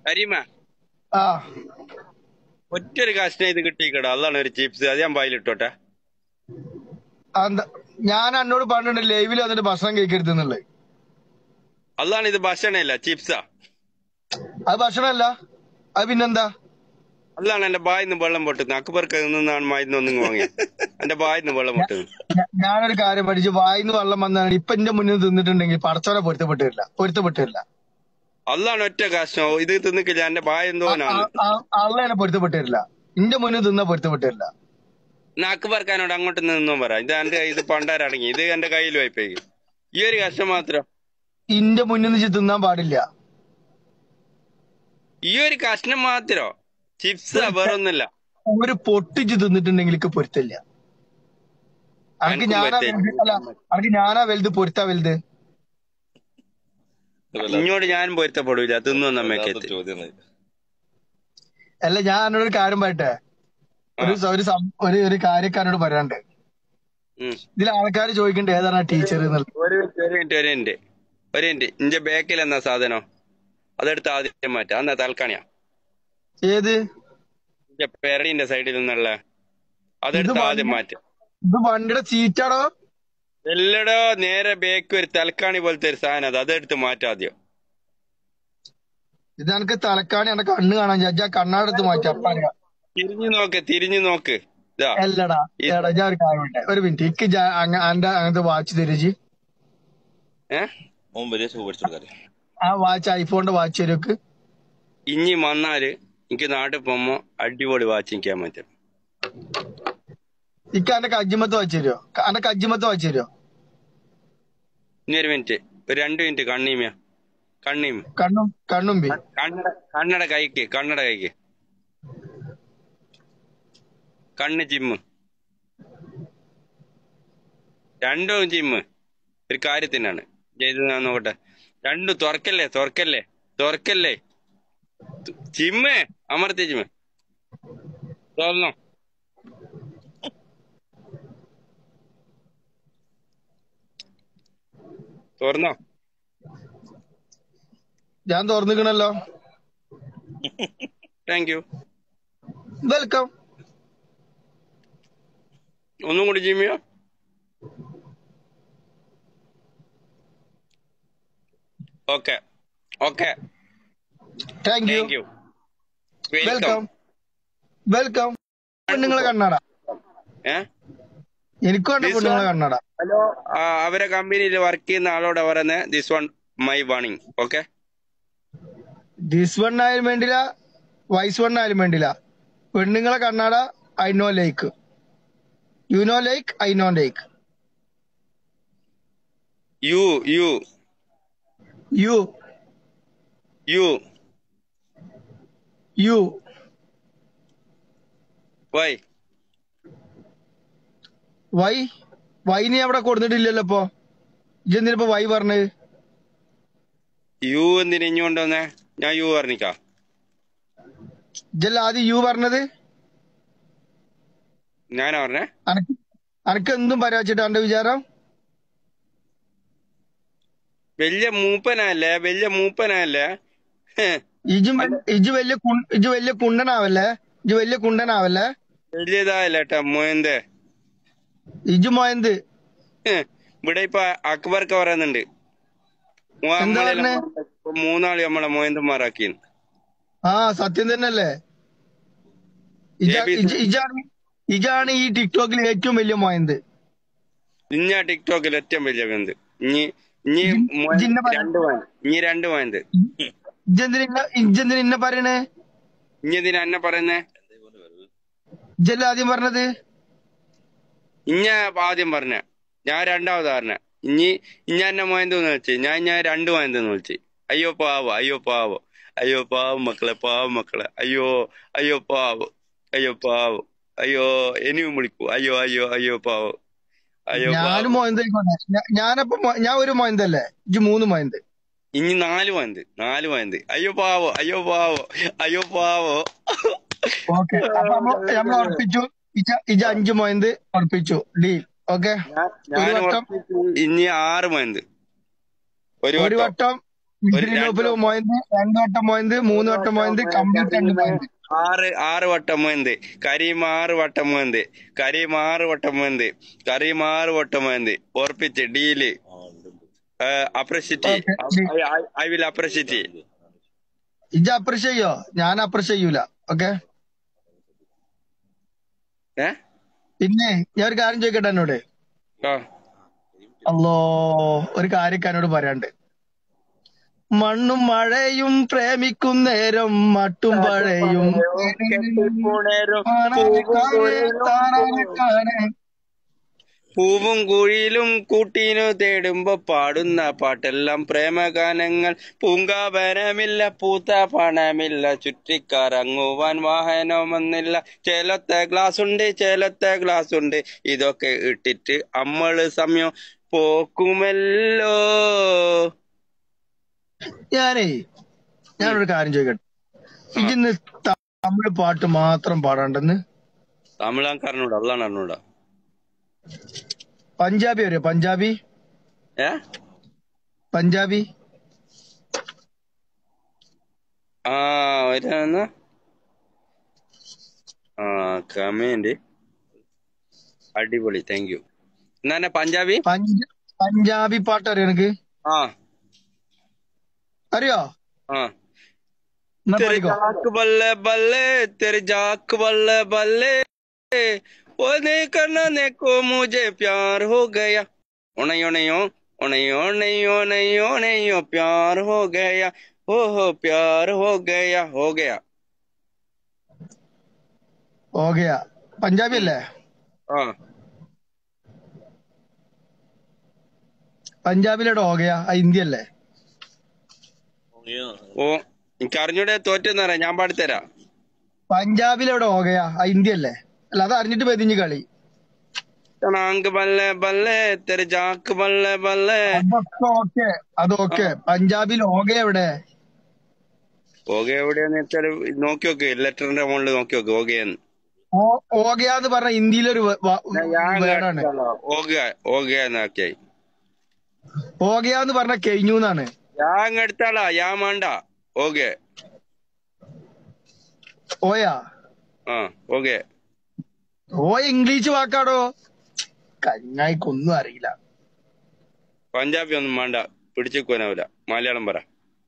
കരീമ ആ ഒറ്റ ഒരു കഷ്ണം ഇത് കിട്ടിക്കട അതാണ് ഒരു ചിപ്സ് അത് ഞാൻ പായിലിട്ടോട്ടെ എന്താ ഞാൻ എന്നോട് പറഞ്ഞിട്ടുണ്ട് ലൈവിൽ വന്നിട്ട് ഭക്ഷണം കഴിക്കരുത് എന്നുള്ളത് അതാണ് ഇത് ഭക്ഷണമല്ല ചിപ്സാ അത് ഭക്ഷണമല്ല അത് പിന്നെന്താ അതാണ് എന്റെ ബായിന്ന് വെള്ളം പൊട്ടുന്നത് അക്ബർക്ക് നിന്നാണ് മായിന്ന് ഒന്നും വാങ്ങിയ എന്റെ ബായിന്ന് വെള്ളം പൊട്ടുന്നത് ഞാ- ഞാനൊരു കാര്യം പഠിച്ചു വായിന്ന് വെള്ളം വന്നാണ് ഇപ്പൊ എന്റെ മുന്നിൽ തിന്നിട്ടുണ്ടെങ്കിൽ പടച്ചോനെ പൊരുത്തപ്പെട്ടില്ല പൊരുത്തപ്പെട്ടില്ല അതാണ് ഒറ്റ കഷ്ണം ഇത് തിന്നിക്കില്ല എന്റെ ബായ് എന്തോനാണ് അള്ളേനെ പൊരുത്തപ്പെട്ടില്ല എന്റെ മുന്നിൽ തിന്നാ പൊരുത്തപ്പെട്ടില്ല എന്നാ അക്ബർക്കാനോട് അങ്ങോട്ട് നിന്നും പറ ഇത് എന്റെ ഇത് പണ്ടാരടങ്ങി ഇത് എന്റെ കയ്യിൽ വായ്പേക്ക് ഈ ഒരു കഷ്ണം മാത്രം ഇന്റെ മുന്നിൽ നിന്ന് തിന്നാൻ പാടില്ല ഈ ഒരു കഷ്ണം മാത്രോ ചിപ്സ് വേറൊന്നുമില്ല ഒരു പൊട്ടിച്ച് തിന്നിട്ടുണ്ടെങ്കിൽ എനിക്ക് പൊരുത്തില്ല അനക്ക് എനിക്കും ഞാനാ പറ്റില്ല. വലുത് അല്ല അനക്ക് ഞാനാ വലുത് പൊരുത്താ വലുത് ഇങ്ങോട്ട് ഞാൻ പൊരുത്തപ്പെടൂല തിന്നു നമ്മക്കേത്ത് ചോദ്യം അല്ല ഞാൻ എന്നോട് ഒരു കാര്യം പറയട്ടെ ഒരു സ- ഒരു സം- ഒരു ഒരു കാര്യക്കാരോട് പറയാണ്ട് ഉം. ഇതിൽ ആൾക്കാർ ചോദിക്കണ്ട ഏതാണ് ടീച്ചർ എന്നുള്ളത് ഒരു മിനിറ്റ് ഒരു മിനിറ്റ് ഒരു മിനിറ്റ് ഒരു മിനിറ്റ് ഇന്റെ ബാക്കിൽ എന്നാ സാധനം അതെടുത്ത് ആദ്യം മാറ്റാം എന്നാ തൽക്കാണിയാ ഏത് ഇന്റെ പെരടിന്റെ സൈഡിൽ നിന്നുള്ള അതെടുത്ത് ഇത് ആദ്യം വണ്ടി- മാറ്റാം ഇത് വണ്ടിയുടെ സീറ്റാടോ എല്ലടോ നേരെ ബേക്ക് ഒരു തൽക്കാണി പോലത്തെ ഒരു സാധനം അത് അതെടുത്ത് മാറ്റാം ആദ്യം ഇത് എനിക്ക് തലക്കാണി എന്റെ കണ്ണ് കാണാൻ ചാ കണ്ണാടത്ത് മാറ്റി അപ്പ അറിയാം തിരിഞ്ഞു നോക്ക് തിരിഞ്ഞു നോക്ക് ഇതാ അല്ലടാ എടാ ഞാൻ ഒരു കാര്യം പറയട്ടെ ഒരു മിനിറ്റ് ഇക്ക് ജാ- അങ്ങ- അന്റെ അങ്ങനത്തെ വാച്ച് തരുജി ഏ ഓൻ വലിയ സുഖം പഠിച്ചു കൊടുക്കാറ് ആ വാച്ച് ഐഫോണിന്റെ വാച്ച് തരുക്ക് ഇനി വന്നാല് എനിക്ക് നാട്ടിൽ പോകുമ്പോ അടിപൊളി വാച്ചിക്കാൻ പറ്റും ഇക്ക് അന്റെ കജ്ജിമത്ത് വാച്ച് തരുമോ അന്റെ കജ്ജിമത്ത് വാച്ച് തരുമോ ഇനി ഒരു മിനിറ്റ് ഒരു രണ്ട് മിനിറ്റ് കണ്ണീമ കണ്ണീമ കണ്ണും കണ്ണുമ്പി കണ്ണട കണ്ണട കൈക്ക് കണ്ണട കൈക്ക് കണ്ണ് ജിമ്മ് രണ്ടും ജിമ്മ് ഒരു കാര്യത്തിനാണ് ചെയ്ത് ഞാൻ നോക്കട്ടെ രണ്ടും തുറക്കല്ലേ തുറക്കല്ലേ തുറക്കല്ലേ ജിമ്മ് അമർത്തി ജിമ്മ് തുറന്നോ തുറന്നോ ഞാൻ തുറന്നിക്കണല്ലോ താങ്ക് യു വെൽക്കം ഒന്നും കൂടി ജിമ്മിയോ okay okay thank you thank you welcome welcome പെണ്ണുങ്ങളെ കണ്ണാട ഏ എനിക്കും ഉണ്ട് This പെണ്ണുങ്ങളെ one- കണ്ണാട ഹലോ അവരെ കമ്പനിയിൽ വർക്ക് ചെയ്യുന്ന ആളോട് പറയുന്നത് this one my warning okay this one ആയാലും വേണ്ടില്ല വൈസ് വൺ ആയാലും വേണ്ടില്ല പെണ്ണുങ്ങളെ കണ്ണാട I no like you no like I no like you you you you you why why why നീ അവിടെ കൊടുത്തിട്ടില്ലല്ലോ ഇപ്പൊ ഇജെന്തിനിപ്പോ വൈ പറഞ്ഞത് യു എന്തിനു ഇഞ്ഞുകൊണ്ട് വന്നേ ഞാൻ യു പറഞ്ഞിക്കാ ഇജല്ല ആദ്യം യു പറഞ്ഞത് ഞാനാ പറഞ്ഞേ അനക്ക് അനക്ക് എന്തും പരാച്ചിട്ട് എന്റെ വിചാരം വലിയ മൂപ്പനല്ലേ വലിയ മൂപ്പനല്ലേ ഹ്, ഇജും വൽ- ഇജ് വലിയ കുൺ- ഇജ് വലിയ കുണ്ടനാവല്ലേ ഇജ് വലിയ കുണ്ടനാവല്ലേ വലിയതായല്ലേട്ടാ മോയന്തേ ഇജു മോയന്ത് ഹ്, ഇവിടെ ഇപ്പൊ അക്ബർക്ക് പറയുന്നുണ്ട് മോ- എന്താ നമ്മളെല്ലാം പറഞ്ഞേ? ഇപ്പൊ മൂന്നാളി നമ്മളെ മോയന്തന്മാരാക്കി ആ സത്യം തന്നെയല്ലേ ഇജ- ABC. ഇജ- ഇജാണ് ഇജാണ് ഈ ടിക്ടോക്കിൽ ഏറ്റവും വലിയ മോയന്ത് ഇഞ്ഞ ടിക്ടോക്കിൽ ഏറ്റവും വലിയ ബന്ധ് ഇനി ഇനി ഇജ്ജ് മോയന്ത് ഇജ്ജിന്നെ പറ- രണ്ട് മോയന്ത് ഇനി രണ്ട് മോയന്ത് ഇജെന്തിനാ ഇജെന്തിനാ ഇന്നെ പറയണേ ഇനി എന്തിനാ എന്നെ പറയുന്നേ ഇജല്ല ആദ്യം പറഞ്ഞത് ഇഞ്ഞ ആദ്യം പറഞ്ഞ ഞാൻ രണ്ടാമത് പറഞ്ഞ ഇനി ഇഞ്ഞ എന്നെ മോയന്ത് എന്ന് വെച്ച് ഞാൻ ഞാൻ രണ്ട് മോയന്ത് എന്ന് വിളിച്ച് അയ്യോ പാവോ അയ്യോ പാവോ അയ്യോ പാവം മക്കളെ പാവം മക്കളെ അയ്യോ അയ്യോ പാവോ അയ്യോ പാവോ അയ്യോ ഇനിയും വിളിക്കൂ അയ്യോ അയ്യോ അയ്യോ പാവോ അയ്യോ ഞാനും പാവം മോയന്ത് ആയിക്കോട്ടെ ഞാ- ഞാനപ്പോ മോ- ഞാൻ ഒരു മോയന്തല്ലേ ഇജ് മൂന്ന് മോയന്ത് ഇനി നാല് മോയന്ത് നാല് മോയന്ത് അയ്യോ പാവോ അയ്യോ പാവോ അയ്യോ പാവോ ഓക്കെ അപ്പൊ നമ്മ- നമ്മൾ ഉറപ്പിച്ചു ഇജ ഇജ അഞ്ച് മോയന്ത് ഉറപ്പിച്ചു ഡീൽ ഓക്കെ ഞാൻ ഒരു വട്ടം ഉറപ്പിച്ചു ഇനി ആറ് മോയന്ത് ഒരു ഒരു വട്ടം വട്ടം ഒരു ഗ്രീനോപ്പില് രണ്ട് മോയന്ത് രണ്ട് വട്ടം മോയന്ത് മൂന്ന് വട്ടം മോയന്ത് കംപ്ലീറ്റ് രണ്ട് മോയന്ത് ആറ് ആറ് വട്ടം മോന്ത് കരീം ആറ് വട്ടം മോന്ത് കരീം ആറ് വട്ടം മോന്ത് കരീം ആറ് വട്ടം മോന്ത് ഉറപ്പിച്ച് deal appreciate I will appreciate ഇജ്ജ് അപ്രിഷ്യേറ്റ് ചെയ്യോ ഞാൻ അപ്രിഷ്യേറ്റ് ചെയ്യൂല ഓക്കെ ഏ പിന്നെ ഞാൻ ഒരു കാര്യം ചോദിക്കട്ടെ എന്നോട് ആ അല്ലോ ഒരു കാര്യം എന്നോട് പറയാണ്ട് മണ്ണും മഴയും പ്രേമിക്കും നേരം മട്ടും പഴയും പൂവും കുഴിയിലും കൂട്ടീനു തേടുമ്പോ പാടുന്ന പാട്ടെല്ലാം പ്രേമഗാനങ്ങൾ പൂങ്കാവനമില്ല പൂത്ത പണമില്ല ചുറ്റിക്കറങ്ങുവാൻ വാഹനമൊന്നില്ല ചേലത്തെ ഗ്ലാസ് ഉണ്ട് ചേലത്തെ ഗ്ലാസ് ഉണ്ട് ഇതൊക്കെ ഇട്ടിട്ട് അമ്മള് സമയം പോക്കുമല്ലോ ഞാനേ ഞാനൊരു കാര്യം ചോദിക്കട്ടെ ഇജിന്ന് തമിഴ് പാട്ട് മാത്രം പാടാണ്ടെന്ന് തമിഴാൻ അറിഞ്ഞൂടാ അതാണ് അറിഞ്ഞൂടാ പഞ്ചാബി അറിയോ പഞ്ചാബി ഏ പഞ്ചാബി ആ ഒരാന്ന് ആ കമന്റ് അടിപൊളി താങ്ക് യു എന്നാ പഞ്ചാബി പഞ്ച- പഞ്ചാബി പാട്ട് അറിയോ എനിക്ക് ആ അറിയോ ആ എന്നാ तेरे പാടിക്കോ जाक बल्ले बल्ले तेरे जाक बल्ले बल्ले वो नहीं करना देखो मुझे प्यार हो गया ओनयो नयो ओनयो नयो नयो नयो प्यार हो गया हो हो प्यार हो गया हो गया ഓക്കെയാ പഞ്ചാബി അല്ലേ ആ പഞ്ചാബിലെ ഓകയാ ആ ഹിന്ദി അല്ലേ ഓ എനിക്ക് അറിഞ്ഞൂടെ തോറ്റെന്നറിയാം ഞാൻ പാടിത്തരാം പഞ്ചാബിലെവിടെ ഓകയാ ആ ഹിന്ദി അല്ലേ അല്ല അത് അറിഞ്ഞിട്ട് പെതിഞ്ഞ് കളി തണാങ്ക് ബല്ലെ ബല്ലെ തെരെ ജാക്ക് ബല്ലെ ബല്ലെ അതൊക്കെ ഓക്കെ അതൊക്കെ പഞ്ചാബിൽ ഓക എവിടെ ഓക എവിടെയാന്ന് വെച്ചാല് നോക്കി നോക്ക് ലെറ്ററിന്റെ മുകളിൽ നോക്കി നോക്ക് ഓകയെന്ന് ഓ- ഓകയാന്ന് പറഞ്ഞ ഹിന്ദിയിലൊരു വ- വ- ഞാൻ വേർഡാണ് ഓക ഓക എന്നാക്കിയായി ഓകയാന്ന് പറഞ്ഞ കഴിഞ്ഞു എന്നാണ് ഞാൻ എടുത്താളാ ഞാൻ വേണ്ട ഓക്കെ ഓയാ ആ ഓക്കെ ഓ ഇംഗ്ലീഷ് വാക്കാടോ കഞ്ഞായിക്കൊന്നും അറിയില്ല പഞ്ചാബി ഒന്നും വേണ്ട പിടിച്ചേക്കുവാനാവില്ല മലയാളം പറ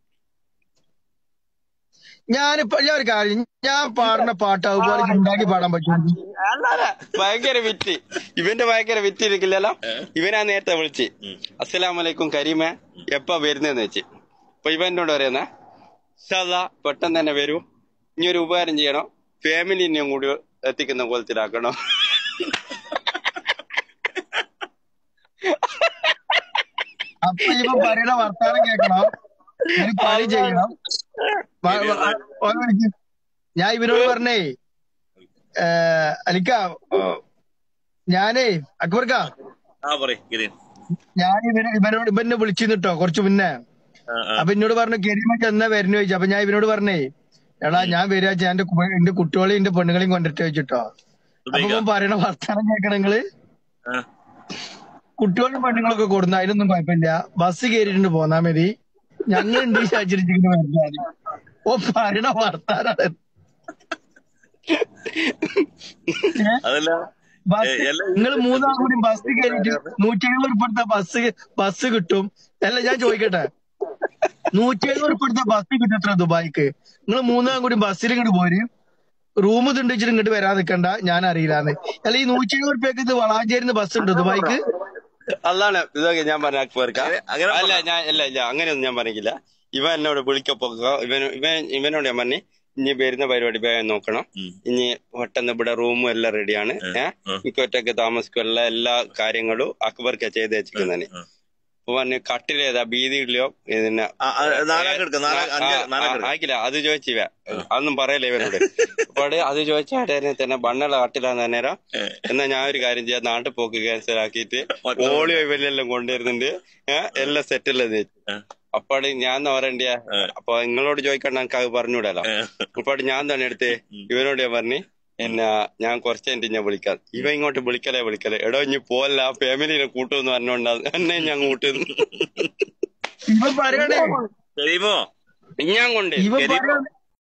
ഞാനിപ്പോ ഞാൻ ഒരു കാര്യം ഞാൻ പാടുന്ന പാട്ട് അതുപോലെ ഉണ്ടാക്കി പാടാൻ പറ്റും അല്ലല്ല ഭയങ്കര വിറ്റ് ഇവന്റെ ഭയങ്കര വിറ്റ് ഇരിക്കില്ലല്ലോ ഇവനാ നേരത്തെ വിളിച്ച് അസ്സലാമലൈക്കും കരീമ എപ്പാ വരുന്നതെന്ന് വെച്ച് അപ്പൊ ഇവൻ എന്നോട് പറയുന്ന സദാ പെട്ടെന്ന് തന്നെ വരൂ ഇനി ഒരു ഉപകാരം ചെയ്യണം ഫാമിലിനെയും കൂടി എത്തിക്കുന്ന കോലത്തിലാക്കണം അപ്പൊ ഇവ പറയുന്ന വർത്താനം കേൾക്കണം ഒരു പണി ചെയ്യണം വ- വ- ആ, ഓനെ വിളിക്ക്. ഞാൻ ഇവനോട് പറഞ്ഞേ ഏ, അലിക്ക ഓ, ഞാനേ അക്ബർക്ക ആ പറയ് ഗിരീൻ ഞാൻ ഇവന് ഇവനോട് ഇവനെ വിളിച്ചിരുന്നിട്ടോ കുറച്ച് മുന്നേ ആ ആ അപ്പൊ എന്നോട് പറഞ്ഞു കെരിമക്ക് എന്നാ വരുന്നു ചോദിച്ചു അപ്പൊ ഞാൻ ഇവനോട് പറഞ്ഞേ എടാ ഞാൻ വരിക ഞാൻ എന്റെ കു- എന്റെ കുട്ടികളെയും എന്റെ പെണ്ണുങ്ങളെയും കൊണ്ടിട്ട് വെച്ചിട്ടോ അപ്പൊ സുബൈക്ക ഇവൻ പറയണ വർത്താനം കേൾക്കണം നിങ്ങള് ആ കുട്ടികളും പെണ്ണുങ്ങളൊക്കെ കൊടുന്ന അതിനൊന്നും കുഴപ്പമില്ല ബസ് കയറിയിട്ടുണ്ട് പോന്നാ മതി ഞങ്ങളുണ്ട് ഈ സാഹചര്യത്തിൽ വരുന്നത് ഓ പറയണ വർത്താനാണ് ഏ? അതല്ല ബസ് ഏ, എല്ലാ- നിങ്ങൾ മൂന്നാം കൂടി ബസ് കയറിയിട്ട് നൂറ്റി എഴുപത് ഉൾപ്പെടുത്ത ബസ് ബസ് കിട്ടും അല്ല ഞാൻ ചോദിക്കട്ടെ നൂറ്റി എഴുപത് ഉൾപ്പെടുത്ത ബസ് കിട്ടത്ര ദുബായിക്ക് നിങ്ങൾ മൂന്നാം കൂടി ബസ്സിൽ ഇങ്ങോട്ട് പോര് റൂം തുണ്ടിച്ചിട്ട് ഇങ്ങോട്ട് വരാൻ നിൽക്കണ്ട ഞാൻ അറിയില്ലാന്ന് അല്ല ഈ നൂറ്റി എഴുപത് റുപ്യക്ക് ഇത് വളാഞ്ചേരിന്ന് ബസ് ഉണ്ട് ദുബായിക്ക് അതാണ് ഇതൊക്കെ ഞാൻ പറഞ്ഞ അക്ബർക്ക അങ്ങനെ അല്ല ഞാൻ അല്ല ഇല്ല അങ്ങനെയൊന്നും ഞാൻ പറഞ്ഞില്ല ഇവൻ എന്നോട് വിളിക്കപ്പോ ഇവൻ ഇവൻ ഇവനോട് ഞാൻ പറഞ്ഞു ഇനി വരുന്ന പരിപാടി വേഗം നോക്കണം ഉം. ഇനി പെട്ടെന്ന് ഇവിടെ റൂമും എല്ലാം റെഡിയാണ് ഏഹ് ഉം. എനിക്ക് ഒറ്റയ്ക്ക് താമസിക്കുള്ള എല്ലാ കാര്യങ്ങളും അക്ബർക്ക് ചെയ്ത് വെച്ചിരിക്കുന്നതാണ് ഉം. അപ്പൊ പറഞ്ഞു കട്ടിലേതാ ബീതിയിലെയോ ഇതിന് ആ, ആ, നാലാക്ക് എടുക്കാം നാലാ അഞ്ച് നാലാക്ക് എടുക്കാം ആക്കില്ല അത് ചോദിച്ചിവ അതൊന്നും പറയല്ലേ ഇവനോട് അപ്പാട് അത് ചോദിച്ചാട്ടേനെ തന്നെ ബണ്ണുള്ള കട്ടിലാന്ന് നേരം എന്നാ ഞാൻ ഒരു കാര്യം ചെയ്യാം നാട്ടിൽ പോക്ക് ക്യാൻസൽ ആക്കിയിട്ട് ഓളിയോ ഇവരെല്ലാം കൊണ്ടുവരുന്നുണ്ട് ഏഹ് എല്ലാം സെറ്റില്ലെന്ന് ഏ. അപ്പാട് ഞാൻ എന്നാ പറയണ്ടിയ ഏ. അപ്പൊ നിങ്ങളോട് ചോദിക്കണ്ട എനിക്ക് അത് പറഞ്ഞൂടല്ലോ ഏ. അപ്പാട് ഞാൻ തന്നെ എടുത്ത് ഇവനോട് ഞാൻ പറഞ്ഞു എന്നാ ഞാൻ കുറച്ച് കഴിഞ്ഞിട്ട് ഞാൻ വിളിക്കാം ഇവ ഇങ്ങോട്ട് വിളിക്കലേ വിളിക്കലേ എടോ ഇനി പോല്ല ഫാമിലിനെ കൂട്ടുമെന്ന് പറഞ്ഞോണ്ടാ എന്നെ ഞാൻ കൂട്ടുന്നു ഇവൻ പറയണേ കരീമോ ഇഞ്ഞാൻ കൊണ്ട് ഇവ കരീമോ പറയാ